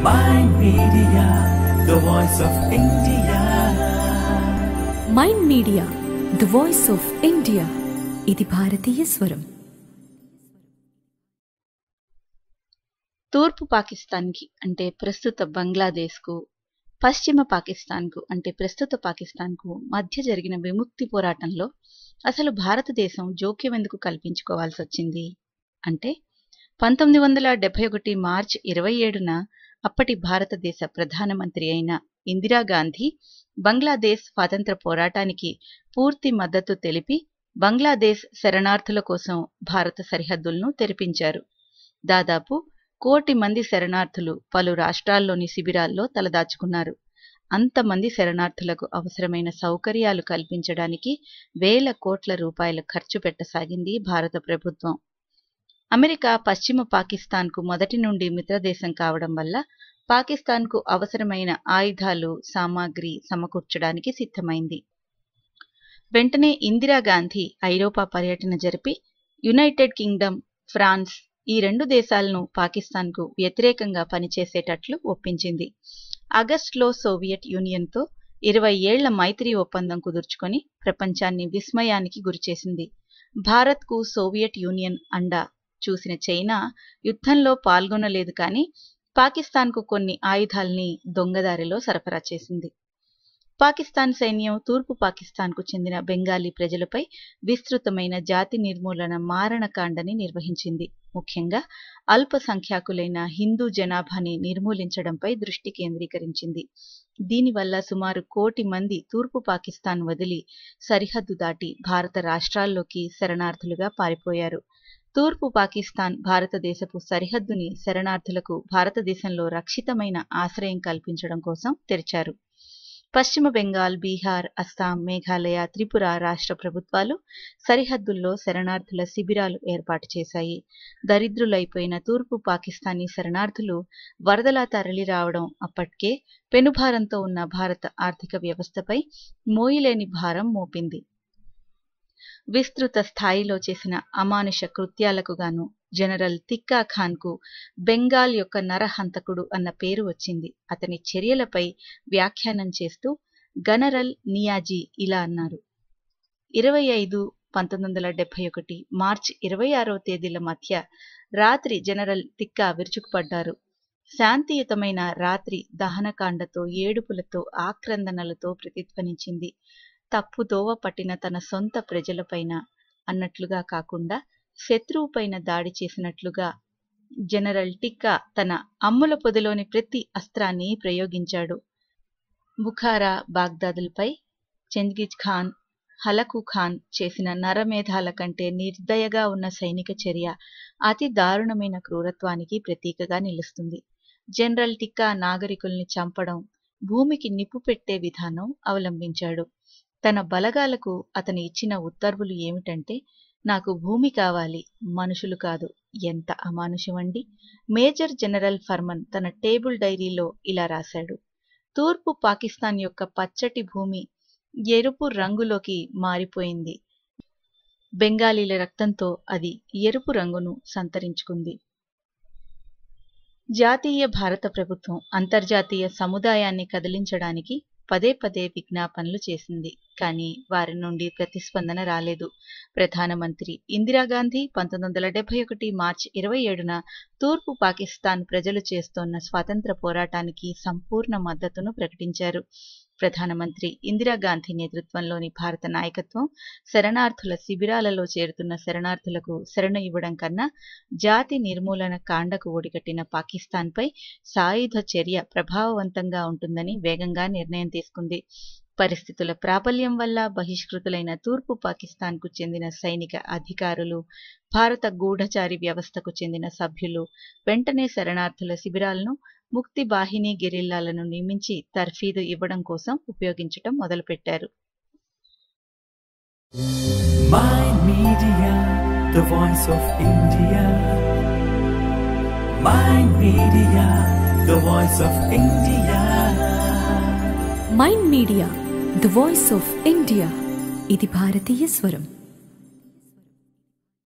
Mind Media, the voice of India. Mind media the voice of India ఇది భారతీయ స్వరం తూర్పు పాకిస్తాన్కి అంటే ప్రస్తుత బంగ్లాదేశ్కు పశ్చిమ పాకిస్తాన్కు అంటే ప్రస్తుత పాకిస్తాన్కు మధ్య జరిగిన విముక్తి పోరాటంలో అసలు భారతదేశం జోక్యం ఎందుకు కల్పించుకోవాల్సి వచ్చింది అంటే పంతొమ్మిది వందల డెబ్బై ఒకటి మార్చ్ ఇరవై ఏడున అప్పటి భారతదేశ ప్రధానమంత్రి అయిన ఇందిరాగాంధీ బంగ్లాదేశ్ స్వాతంత్ర పోరాటానికి పూర్తి మద్దతు తెలిపి బంగ్లాదేశ్ శరణార్థుల కోసం భారత సరిహద్దులను తెరిపించారు దాదాపు కోటి మంది శరణార్థులు పలు రాష్ట్రాల్లోని శిబిరాల్లో తలదాచుకున్నారు అంతమంది శరణార్థులకు అవసరమైన సౌకర్యాలు కల్పించడానికి వేల కోట్ల రూపాయలు ఖర్చు పెట్టసాగింది భారత ప్రభుత్వం అమెరికా పశ్చిమ పాకిస్తాన్కు మొదటి నుండి మిత్రదేశం కావడం వల్ల పాకిస్తాన్కు అవసరమైన ఆయుధాలు సామాగ్రి సమకూర్చడానికి సిద్ధమైంది వెంటనే ఇందిరాగాంధీ ఐరోపా పర్యటన జరిపి యునైటెడ్ కింగ్డమ్ ఫ్రాన్స్ ఈ రెండు దేశాలను పాకిస్తాన్కు వ్యతిరేకంగా పనిచేసేటట్లు ఒప్పించింది ఆగస్టులో సోవియట్ యూనియన్తో ఇరవై ఏళ్ల మైత్రి ఒప్పందం కుదుర్చుకొని ప్రపంచాన్ని విస్మయానికి గురిచేసింది భారత్కు సోవియట్ యూనియన్ అండా చూసిన చైనా యుద్ధంలో పాల్గొనలేదు కానీ పాకిస్తాన్కు కొన్ని ఆయుధాల్ని దొంగదారిలో సరఫరా చేసింది పాకిస్తాన్ సైన్యం తూర్పు పాకిస్తాన్కు చెందిన బెంగాలీ ప్రజలపై విస్తృతమైన జాతి నిర్మూలన మారణకాండని నిర్వహించింది ముఖ్యంగా అల్పసంఖ్యాకులైన హిందూ జనాభాని నిర్మూలించడంపై దృష్టి కేంద్రీకరించింది దీనివల్ల సుమారు కోటి మంది తూర్పు పాకిస్తాన్ వదిలి సరిహద్దు దాటి భారత రాష్ట్రాల్లోకి శరణార్థులుగా పారిపోయారు తూర్పు పాకిస్తాన్ భారతదేశపు సరిహద్దుని శరణార్థులకు భారతదేశంలో రక్షితమైన ఆశ్రయం కల్పించడం కోసం తెరిచారు పశ్చిమ బెంగాల్ బీహార్ అస్సాం మేఘాలయ త్రిపుర రాష్ట్ర ప్రభుత్వాలు సరిహద్దుల్లో శరణార్థుల శిబిరాలు ఏర్పాటు చేశాయి దరిద్రులైపోయిన తూర్పు పాకిస్తానీ శరణార్థులు వరదలా తరలి రావడం అప్పటికే పెనుభారంతో ఉన్న భారత ఆర్థిక వ్యవస్థపై మోయిలేని భారం మోపింది విస్తృత స్థాయిలో చేసిన అమానుష కృత్యాలకు గాను జనరల్ తిక్కా ఖాన్కు బెంగాల్ యొక్క నరహంతకుడు అన్న పేరు వచ్చింది అతని చర్యలపై వ్యాఖ్యానం చేస్తూ గనరల్ నియాజీ ఇలా అన్నారు ఇరవై ఐదు పంతొమ్మిది వందల డెబ్బై ఒకటి మార్చి ఇరవై ఆరో తేదీల మధ్య రాత్రి జనరల్ తిక్కా విరుచుకుపడ్డారు శాంతియుతమైన రాత్రి దహనకాండతో ఏడుపులతో ఆక్రందనలతో ప్రతిధ్వనించింది తప్పుదోవ పట్టిన తన సొంత ప్రజలపైన అన్నట్లుగా కాకుండా శత్రువుపైన దాడి చేసినట్లుగా జనరల్ టిక్కా తన అమ్ముల పొదిలోని ప్రతి అస్త్రాన్ని ప్రయోగించాడు బుఖారా బాగ్దాదులపై చెంగిజ్ ఖాన్ హలకు ఖాన్ చేసిన నరమేధాల కంటే నిర్దయగా ఉన్న సైనిక చర్య అతి దారుణమైన క్రూరత్వానికి ప్రతీకగా నిలుస్తుంది జనరల్ టిక్కా నాగరికుల్ని చంపడం భూమికి నిప్పు పెట్టే విధానం అవలంబించాడు తన బలగాలకు అతను ఇచ్చిన ఉత్తర్వులు ఏమిటంటే నాకు భూమి కావాలి మనుషులు కాదు ఎంత అమానుషమండి మేజర్ జనరల్ ఫర్మన్ తన టేబుల్ డైరీలో ఇలా రాశాడు తూర్పు పాకిస్తాన్ యొక్క పచ్చటి భూమి ఎరుపు రంగులోకి మారిపోయింది బెంగాలీల రక్తంతో అది ఎరుపు రంగును సంతరించుకుంది జాతీయ భారత ప్రభుత్వం అంతర్జాతీయ సముదాయాన్ని కదిలించడానికి పదే పదే విజ్ఞాపనలు చేసింది కానీ వారి నుండి ప్రతిస్పందన రాలేదు ప్రధానమంత్రి ఇందిరాగాంధీ పంతొమ్మిది వందల డెబ్బై ఒకటి మార్చి ఇరవై ఏడున తూర్పు పాకిస్తాన్ ప్రజలు చేస్తోన్న స్వాతంత్ర పోరాటానికి సంపూర్ణ మద్దతును ప్రకటించారు ప్రధానమంత్రి ఇందిరాగాంధీ నేతృత్వంలోని భారత నాయకత్వం శరణార్థుల శిబిరాలలో చేరుతున్న శరణార్థులకు శరణ ఇవ్వడం కన్నా జాతి నిర్మూలన కాండకు ఒడిగట్టిన పాకిస్తాన్పై సాయుధ చర్య ప్రభావవంతంగా ఉంటుందని వేగంగా నిర్ణయం తీసుకుంది పరిస్థితుల ప్రాబల్యం వల్ల బహిష్కృతులైన తూర్పు పాకిస్తాన్కు చెందిన సైనిక అధికారులు భారత గూఢచారి వ్యవస్థకు చెందిన సభ్యులు వెంటనే శరణార్థుల శిబిరాలను ముక్తి బాహిని గెరిల్లాలను నియమించి తర్ఫీదు ఇవ్వడం కోసం ఉపయోగించటం మొదలుపెట్టారు Mind Media, the voice of India. Mind Media, the voice of India. Mind media the voice of India ఇది భారతీయ స్వరం